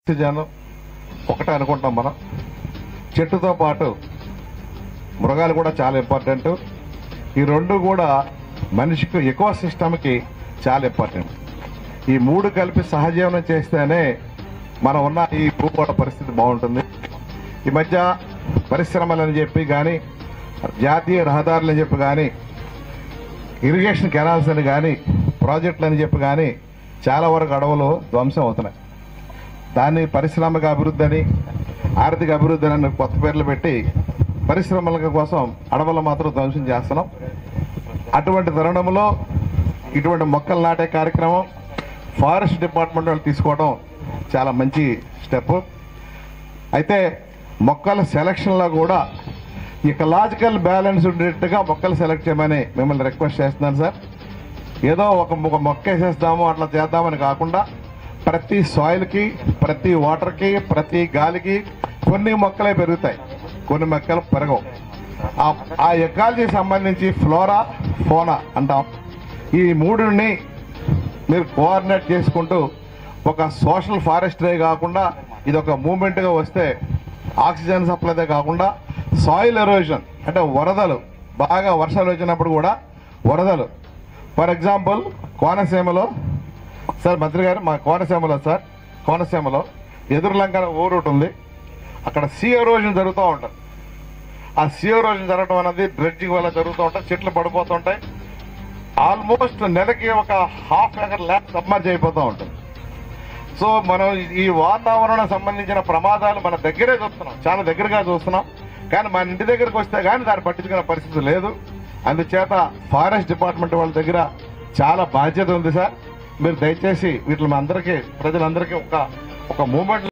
oxygen ఒకటే అనుకుంటాం మనం చెట్టుతో పాటు మృగాలు కూడా చాలా ఇంపార్టెంట్ ఈ రెండు కూడా మనిషికి ఎక్కువ సిస్టమ్కి చాలా ఇంపార్టెంట్ ఈ మూడు కలిపి సహజీవనం చేస్తేనే మనం ఉన్న ఈ భూగోళ పరిస్థితి బాగుంటుంది ఈ మధ్య పరిశ్రమలని చెప్పి కానీ జాతీయ రహదారులు అని చెప్పి కానీ ఇరిగేషన్ కెనాల్స్ అని కానీ ప్రాజెక్టులు అని చెప్పి కానీ చాలా వరకు అడవులు ధ్వంసం అవుతున్నాయి దాన్ని పారిశ్రామిక అభివృద్ధి అని ఆర్థిక అభివృద్ధి అని కొత్త పేర్లు పెట్టి పరిశ్రమల కోసం అడవులు మాత్రం ధ్వంసం చేస్తున్నాం అటువంటి తరుణంలో ఇటువంటి మొక్కలు నాటే కార్యక్రమం ఫారెస్ట్ డిపార్ట్మెంట్ వాళ్ళు తీసుకోవడం చాలా మంచి స్టెప్ అయితే మొక్కల సెలక్షన్లో కూడా ఇకలాజికల్ బ్యాలెన్స్ ఉండేట్టుగా మొక్కలు సెలెక్ట్ చేయమని మిమ్మల్ని రిక్వెస్ట్ చేస్తున్నాను సార్ ఏదో ఒక ఒక మొక్క వేసేస్తాము అట్లా చేద్దామని కాకుండా ప్రతి సాయిల్కి ప్రతి వాటర్కి ప్రతి గాలికి కొన్ని మొక్కలే పెరుగుతాయి కొన్ని మొక్కలు పెరగవు ఆ- ఆ ఎకాలజీకి సంబంధించి ఫ్లోరా ఫోనా అంటాం ఈ మూడుని మీరు కోఆర్డినేట్ చేసుకుంటూ ఒక సోషల్ ఫారెస్టరీ కాకుండా ఇది ఒక మూమెంట్గా వస్తే ఆక్సిజన్ సప్లైదే కాకుండా సాయిల్ ఎరోజన్ అంటే వరదలు బాగా వర్షాలు వచ్చినప్పుడు కూడా వరదలు ఫర్ ఎగ్జాంపుల్ కోనసీమలో సార్ మంత్రి గారు మా కోనసీమలో సార్ కోనసీమలో ఎదురులంక ఊరు ఒకటి ఉంది అక్కడ సీ ఎరోజన్ జరుగుతూ ఉంటుంది ఆ సీ ఎరోజన్ జరగడం అనేది డ్రెడ్జింగ్ వల్ల జరుగుతూ ఉంటాయి చెట్లు పడిపోతుంటాయి ఆల్మోస్ట్ నెలకి ఒక హాఫ్ ఎకర్ ల్యాబ్ సబ్మర్జ్ అయిపోతూ ఉంటుంది సో మనం ఈ వాతావరణం సంబంధించిన ప్రమాదాలు మన దగ్గరే చూస్తున్నాం చాలా దగ్గరగా చూస్తున్నాం కానీ మన ఇంటి దగ్గరికి వస్తే కానీ దాన్ని పట్టించుకునే పరిస్థితి లేదు అందుచేత ఫారెస్ట్ డిపార్ట్మెంట్ వాళ్ళ దగ్గర చాలా బాధ్యత ఉంది సార్ మీరు దయచేసి వీటిని అందరికీ ప్రజలందరికీ ఒక ఒక మూమెంట్